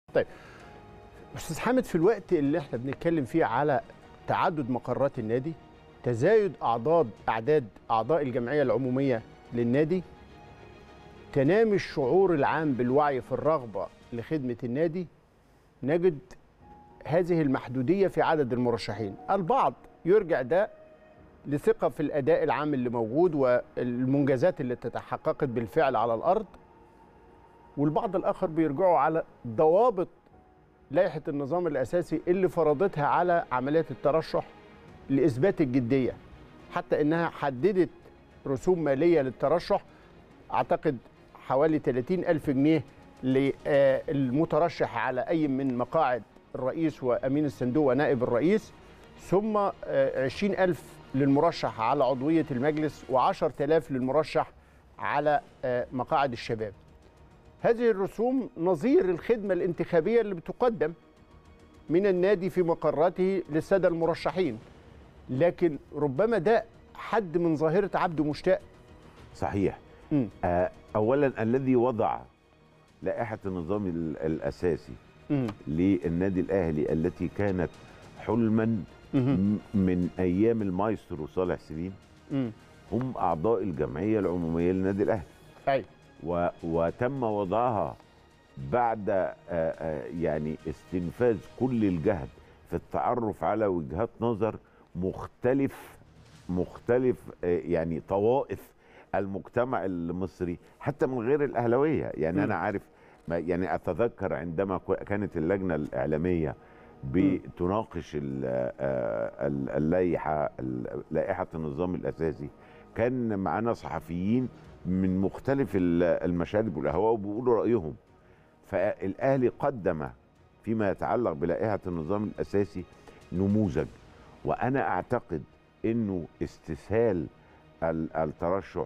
طيب استاذ حامد في الوقت اللي احنا بنتكلم فيه على تعدد مقرات النادي تزايد اعداد اعداد اعضاء الجمعيه العموميه للنادي تنامي الشعور العام بالوعي في الرغبه لخدمه النادي نجد هذه المحدوديه في عدد المرشحين البعض يرجع ده لثقه في الاداء العام اللي موجود والمنجزات اللي تتحققت بالفعل على الارض والبعض الاخر بيرجعوا على ضوابط لائحه النظام الاساسي اللي فرضتها على عمليه الترشح لاثبات الجديه حتى انها حددت رسوم ماليه للترشح اعتقد حوالي 30 ألف جنيه للمترشح على أي من مقاعد الرئيس وأمين الصندوق ونائب الرئيس ثم 20 ألف للمرشح على عضوية المجلس و10 آلاف للمرشح على مقاعد الشباب هذه الرسوم نظير الخدمة الانتخابية اللي بتقدم من النادي في مقراته للسادة المرشحين لكن ربما ده حد من ظاهرة عبد مشتاق صحيح مم. آه، اولا الذي وضع لائحه النظام ال- الاساسي مم. للنادي الاهلي التي كانت حلما مم. م- من ايام المايسترو صالح سليم مم. هم اعضاء الجمعيه العموميه للنادي الاهلي أي و... وتم وضعها بعد آه، آه، يعني استنفاذ كل الجهد في التعرف على وجهات نظر مختلف مختلف آه، يعني طوائف المجتمع المصري حتى من غير الاهلاويه يعني م. انا عارف ما يعني اتذكر عندما كو- كانت اللجنه الاعلاميه بتناقش ال- آه، ال- اللائحه ال- لائحه النظام الاساسي كان معانا صحفيين من مختلف ال- المشارب والاهواء وبيقولوا رايهم فالاهلي قدم فيما يتعلق بلائحه النظام الاساسي نموذج وانا اعتقد انه استسهال ال- الترشح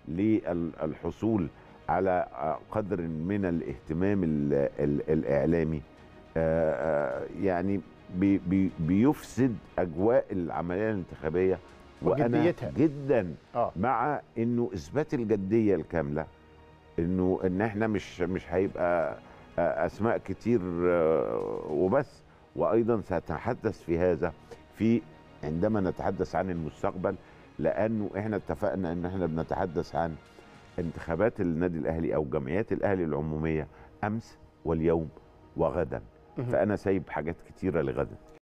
للحصول على قدر من الاهتمام ال ال الاعلامي آه، آه، يعني بي بي بيفسد اجواء العمليه الانتخابيه وانا وجديتها. جدا اه مع انه اثبات الجديه الكامله انه ان احنا مش مش هيبقى آه، اسماء كتير آه، وبس وايضا سنتحدث في هذا في عندما نتحدث عن المستقبل لانه احنا اتفقنا ان احنا بنتحدث عن انتخابات النادي الاهلي او جمعيات الاهلي العموميه امس واليوم وغدا مهم. فانا سايب حاجات كتيره لغدا